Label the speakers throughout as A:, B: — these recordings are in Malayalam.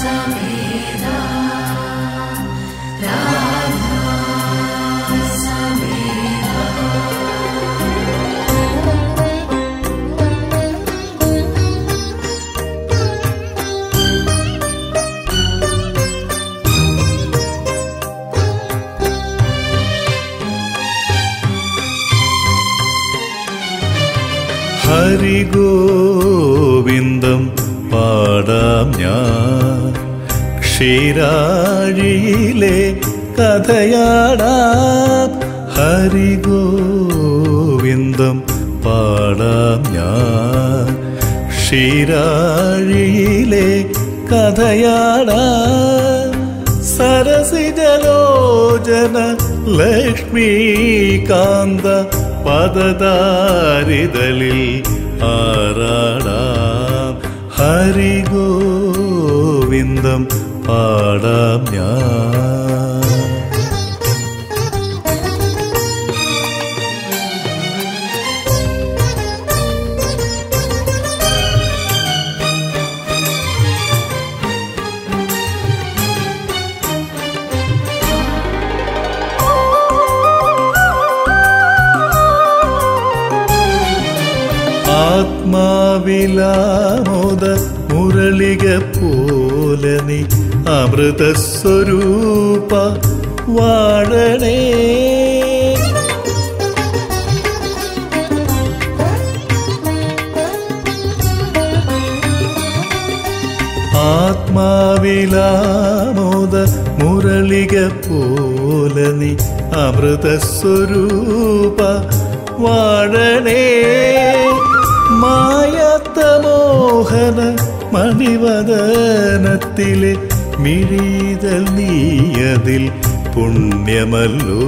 A: समेदा राधा समेदा
B: ഹരിഗോവിന്ദം പാടാം ഞാൻ ക്ഷീരാഴിയിലെ കഥയാടാം ഹരിഗോവിന്ദം പാടാം ഞാൻ ക്ഷീരാഴിയിലെ കഥയാടാം സരസിജലോചന ലക്ഷ്മീകാന്ത പദതാരിതളിൽ ആറാടാം ഹരിഗോവിന്ദം പാടാം ഞാൻ ആത്മാവിലാമോദ മുരളിക പോലെ നീ അമൃതസ്വരൂപ വാഴണേ ആത്മാവിലാമോദ മുരളിക പോലെ നീ അമൃതസ്വരൂപ വാഴണേ മായാത്ത മോഹന മണിവദനത്തിലെ മിഴീതൽ നീയതിൽ പുണ്യമല്ലോ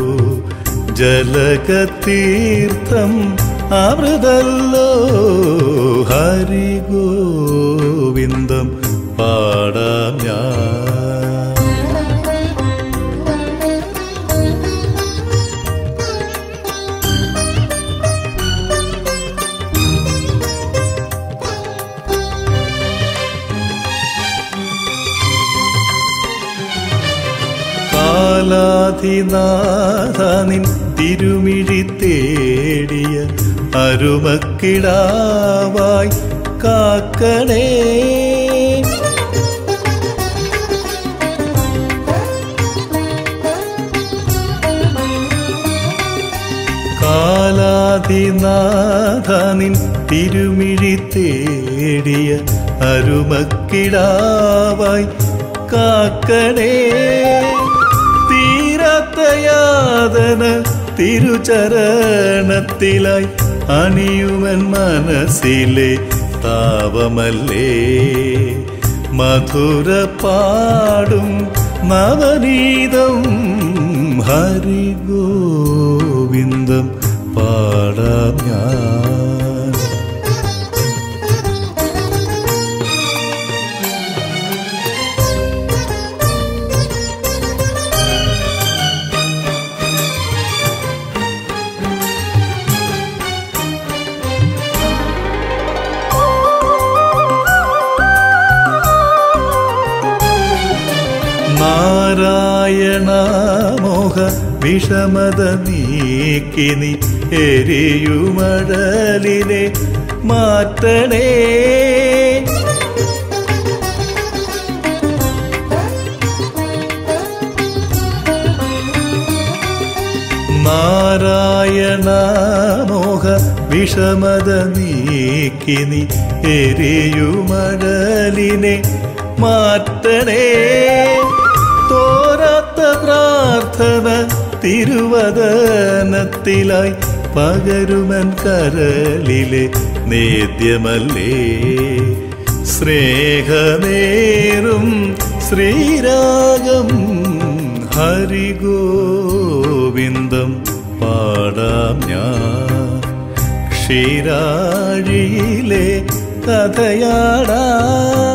B: ജലകതീർത്ഥം അമൃതല്ലോ ഹരിഗോവിന്ദം പാടാം ഞാൻ കാലാധിനാഥനിൻ തിരുമിഴി തേടിയ അരുമക്കിടാവായി കാക്കണേ കാലാധിനാഥനിൻ തിരുമിഴി തേടിയ അരുമക്കിടാവായി കാക്കണേ തീരാത്ത യാതന തിരുചരണത്തിലായി അണിയുമൻ മനസ്സിലെ താപമല്ലേ മധുര പാടും നവനീതം ഹരിഗോവിന്ദം പാടാം ഞാൻ നാരായണ മോഹ വിഷമത നീക്കിനി എരിയുമഴലിനെ മാറ്റണേ നാരായണ മോഹ വിഷമത നീക്കിനി എരിയുമഴലിനെ മാറ്റണേ തോരാത്ത പ്രാർത്ഥന തിരുവദനത്തിലായി പകരുമൻ കരളിലെ നേദ്യമല്ലേ സ്നേഹനേറും ശ്രീരാഗം ഹരിഗോവിന്ദം പാടാം ഞാൻ ക്ഷീരാഴിയിലെ കഥയാടാം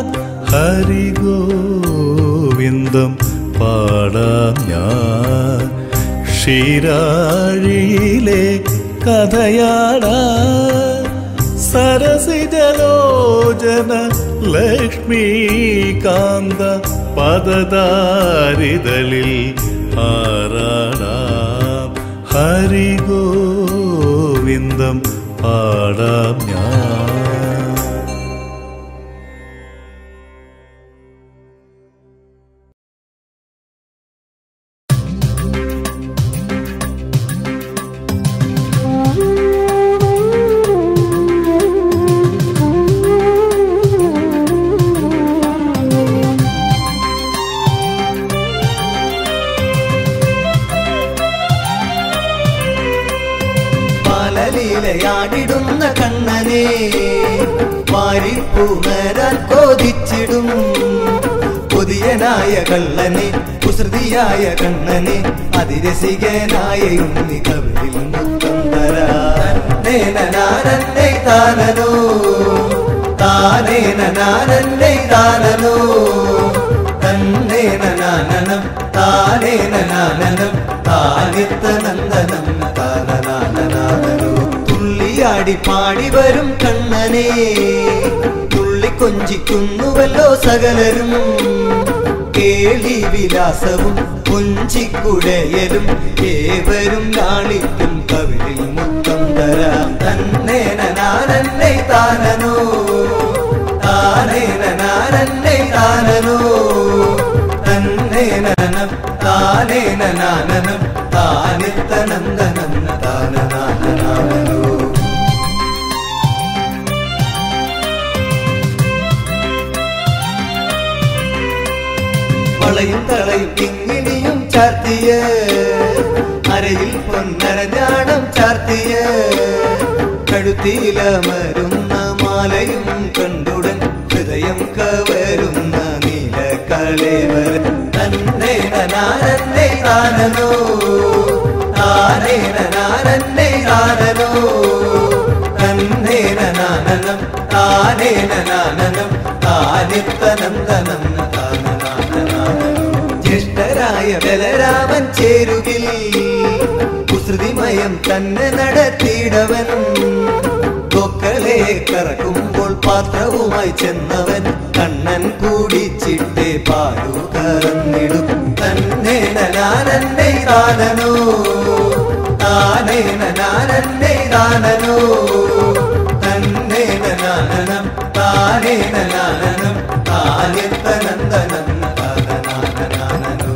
B: ഹരിഗോവിന്ദം പാടാം ഞാൻ ക്ഷീരാഴിയിലെ കഥയാടാം സരസിജലോചന ലക്ഷ്മീകാന്ത പദതാരിതളിൽ ആറാടാം ഹരിഗോവിന്ദം പാടാം ഞാൻ
A: പാലലീലയാടിടുന്ന കണ്ണനെ വാരിപ്പുണരാൻ കോതിച്ചിടും പുതിയനായ കള്ളനെ കുസൃതിയായ കണ്ണനെ അതിരസികനായ ഉണ്ണി കവിളിൽ മുത്തം തരാനേ താനനോ താനേ നാനന്നെ താനനോ തന്നേ നാനനം താനേ നാനനം താനിത്ത നന്ദനം താനനാനനാനനോ തുള്ളിയാടി പാടി വരും കണ്ണനെ തുള്ളി കൊഞ്ചിക്കുന്നുവല്ലോ സകലരും കേളി വിലാസവും കൊഞ്ചിക്കുടയലും ഏവരും ലാളിക്കും കവിളിൽ മുത്തം തരാം തന്നെ നാനന്നെ താനനോ താനേ നാനന്നെ താനനോ തന്നെ നനം താനേ നാനനം താനിത്ത നന്ദനം താനനാനനാനനോ വളയും തളയും കിങ്ങിണിയും ചാർത്തിയ അരയിൽ പൊന്നരഞ്ഞാണം ചാർത്തിയ കഴുത്തിലമരുന്ന മാലയും കണ്ടുടൻ ഹൃദയം കവരുന്ന നീല കളേവർ തന്നെ നാനന്നെ താനനോ താനേ നാനന്നെ താനനോ തന്നെ നാനനം താനേ നാനനം താനിത്തനന്ദനം താനനാനനാനനം ജ്യേഷ്ഠരായ ബലരാമൻ ചേരുകിൽ കുസൃതിമയം തന്നെ നടത്തിയിടവൻ കൊക്കളെ കറക്കുമ്പോൾ പാത്രവുമായി ചെന്നവൻ കണ്ണൻ കൂടിച്ചിട്ടേ പാലു കറന്നിടും തന്നെ നാനന്നെ താനനോ താനേ നാനന്നെ താനനോ തന്നെ നാനനം താനേ നാനനം താനിത്തനന്ദനം താനനാനനാനനോ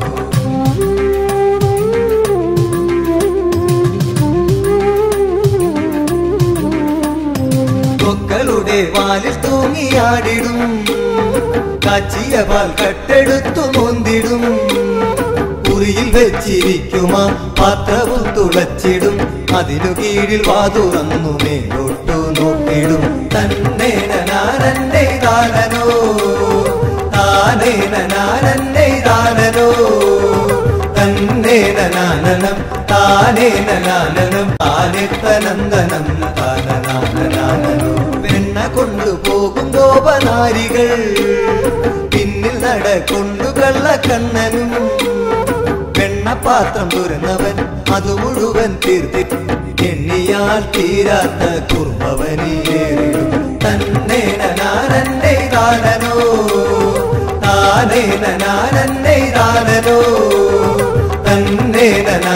A: കൊക്കളുടെ വാലിൽ തൂങ്ങിയാടിടും കാച്ചിയ പാൽ കട്ടെടുത്തു മുന്തിടും കുറിയിൽ വെച്ചിരിക്കുമാ പാത്രവും തുളച്ചിടും അതിനു കീഴിൽ വാതുറന്നു മേലോട്ടു നോക്കിടും തന്നെ നാനന്നെ താനനോ താനേ നാനന്നെ താനനോ തന്നെ നാനനം താനേ നാനനം താനിത്തനന്ദനം താനനാനനാനനോ വെണ്ണ കൊണ്ടുപോകും ഗോപനാരികൾ പിന്നിൽ നടക്കൊണ്ടു കള്ളക്കണ്ണനും വെണ്ണപ്പാത്രം തുറന്നവൻ അത് മുഴുവൻ തീർത്തി എണ്ണിയാൽ തീരാത്ത കുർമ്മവനിലേറിടും തന്നെ നാനന്നെ താനനോ താനേ നാനന്നെ താനനോ തന്നെ നാ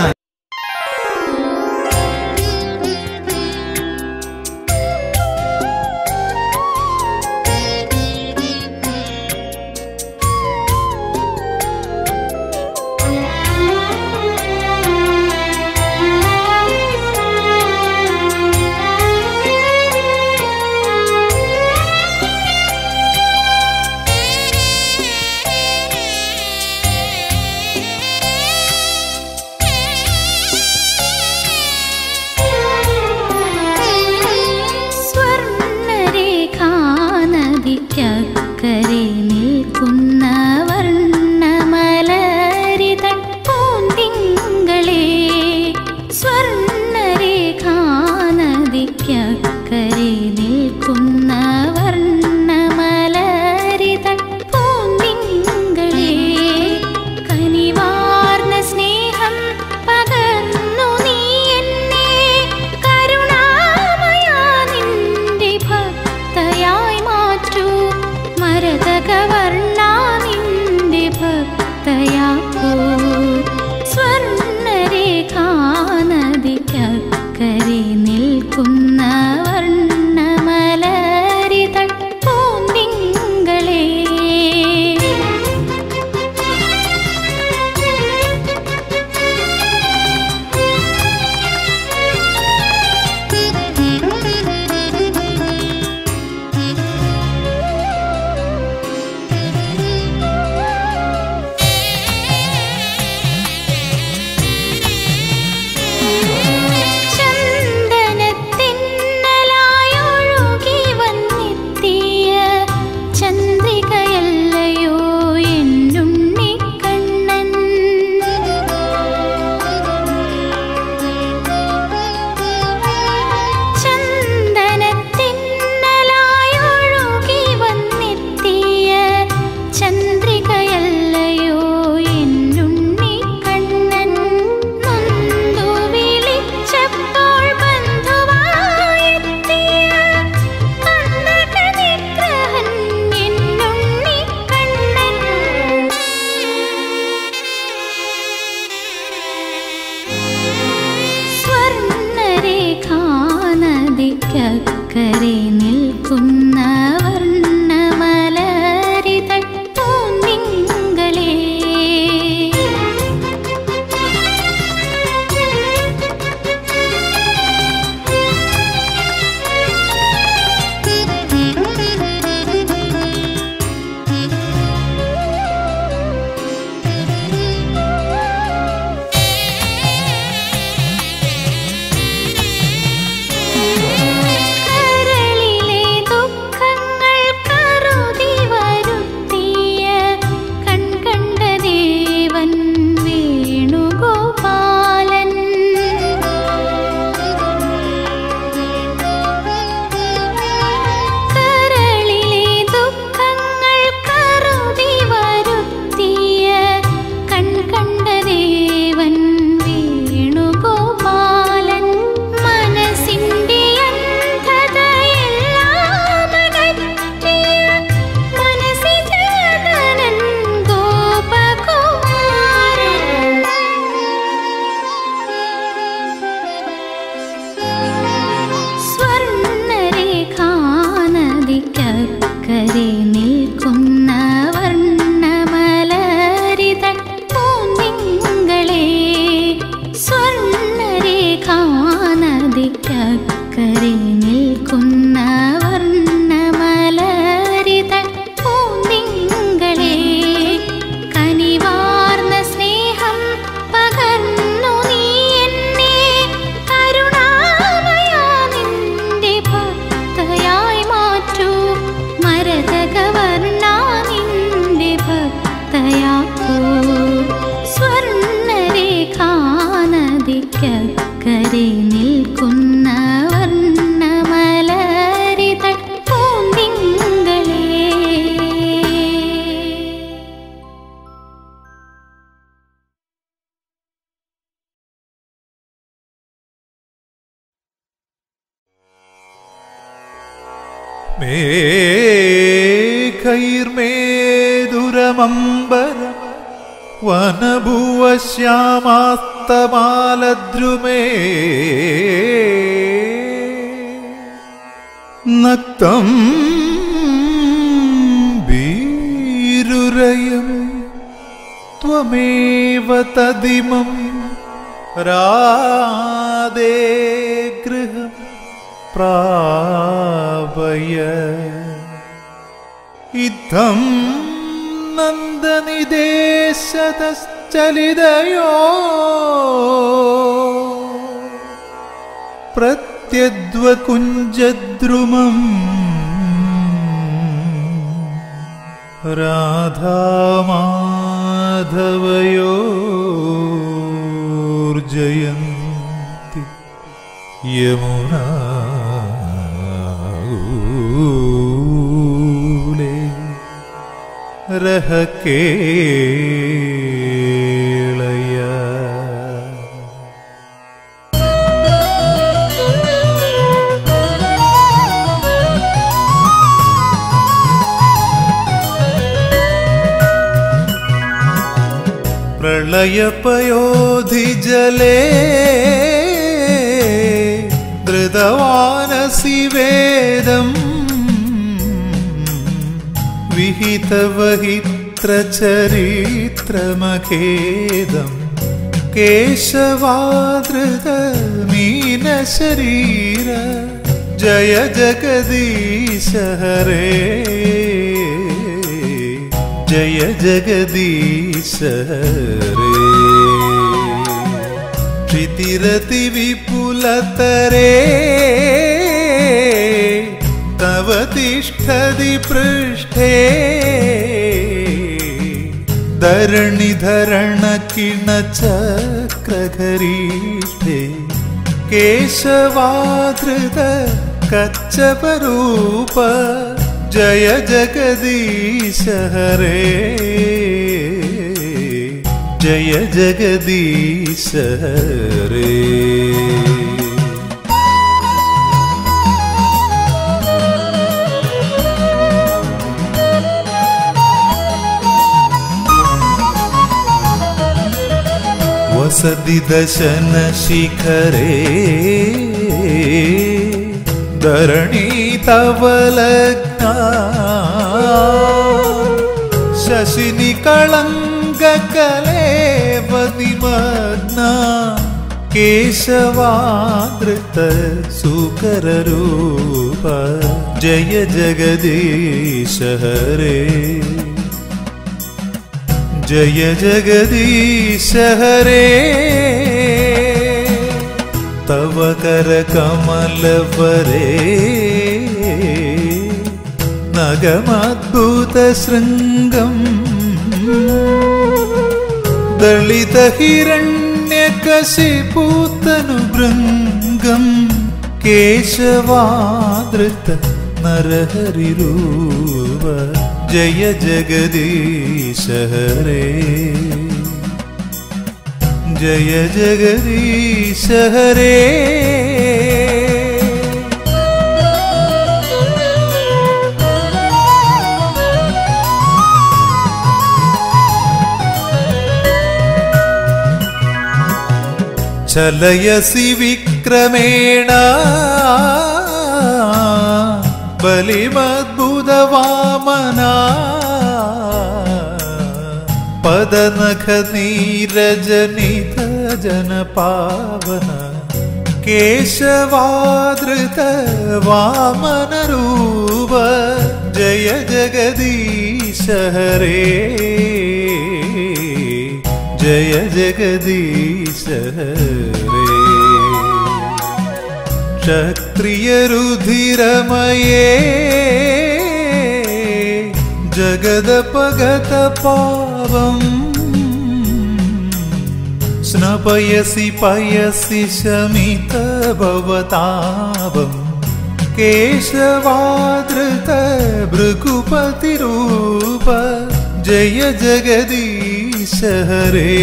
C: Thank you.
B: മേഘൈർമേതുരമംബര വനഭുവശ്യാമാസ്തമാലദ്രുമേ നക്തം വീരുരയം त्वमेव तदिमं राधे गृहं प्रापय इत्थं नन्दनिदेशतश्चलितयो प्रत्यद्वकुञ्जद्रुमम् राधामाधवयोर्जयन्ति यमुनाले रह केळय प्रलयपयोधिजले धृतवानसि वेदम् विहितवहित्रचरित्रमखेदम् केशवादृतमीनशरीर जय जगदीश हरे जय जगदीश हरे क्षितिरतिविपुलतरे तव तिष्ठति पृष्ठे धरणिधरणकिणचक्रघरीष्ठे केशवाधृत कच्छपरूप जय जगदीश हरे जय जगदीश हरे वसति दशन शिखरे धरणी तव लग्ना शशिनि कलङ्ककलेवनिमग्ना केशवादृत सुकररूप जय जगदीश हरे जय जगदीश हरे तव करकमलवरे नगमद्भुतशृङ्गम् दलितहिरण्यकशिपूतनुभृङ्गम् केशवादृत नरहरिरूप जय जगदीश हरे जय जगदीश हरे चलयसि विक्रमेण बलिमद्भुतवामना पदनखनीरजनित जनपावन केशवादृत वामनरूप जय जगदीश हरे जय जगदीश हरे क्षत्रियरुधिरमये जगदपगतपावम् स्नपयसि पयसि शमितभवतावम् केशवादृत भृगुपतिरूप जय जगदीश हरे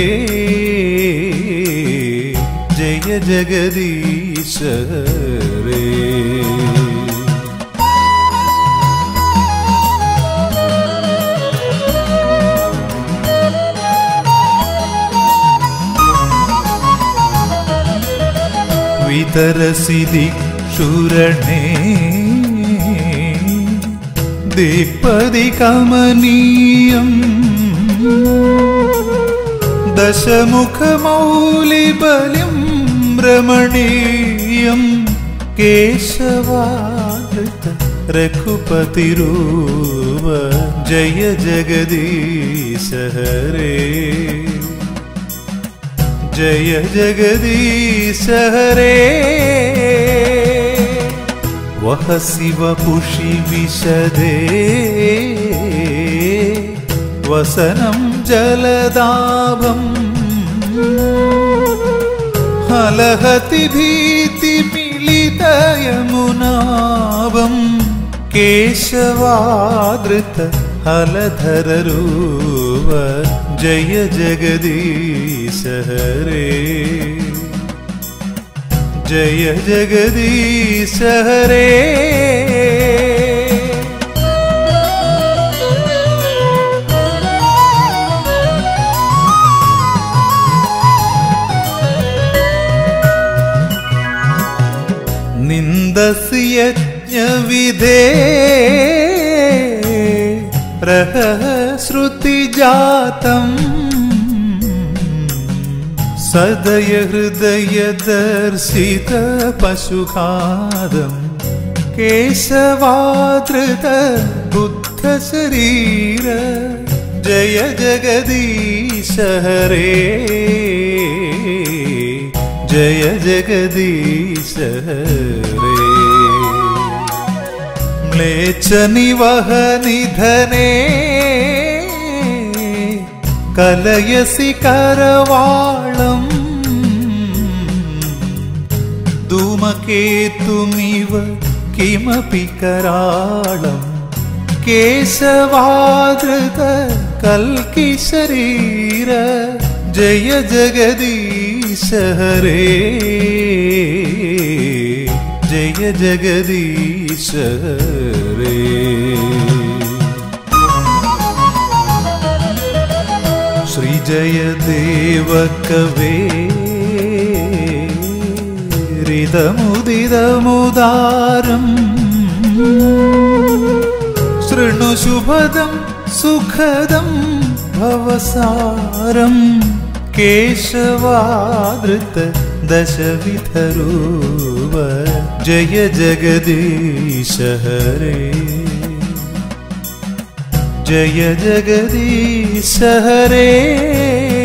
B: जय जगदीश हरे വിതരസി ദിക്ഷുരണേ ദിക്പതി കമനീയം ദശമുഖമൗലിബലിം രമണീയം കേശവാദൃത രഘുപതിരൂപ ജയ ജഗദീശ ഹരേ ജയ ജഗദീശ ഹരേ വഹ ശിവപുഷി വിശദേ വസനം ജലദാഭം ഹലഹതി ഭീതി മിളിതയമുനാഭം കേശവാദൃത ഹലധരൂപ ജയ ജഗദീശ ഹരേ ജയ ജഗദീശ ഹരേ നിന്ദസി യജ്ഞവിധേ പ്രഹശ്രുതിജാതം സദയ ഹൃദയ ദർശിത പശുഘാതം കേശവാദൃത ബുദ്ധ ശരീര ജയ ജഗദീശ ഹരേ ജയ ജഗദീശ ഹരേ മ്ലേച്ഛ നിവഹ നിധനേ കലയസി കരവാളം ധൂമകേതുമിവ കിമപി കരാളം കേശവാദൃത കൽക്കി ശരീര ജയ ജഗദീശ ഹരേ ജയ ജഗദീശ ഹരേ ശ്രീജയദേവകവേ രിതമുദിതമുദാരം ശൃണു ശുഭദം സുഖദം ഭവസാരം കേശവാദൃത ദശവിധരൂപ ജയ ജഗദീശ ഹരേ ജയ ജഗദീശ ഹരേ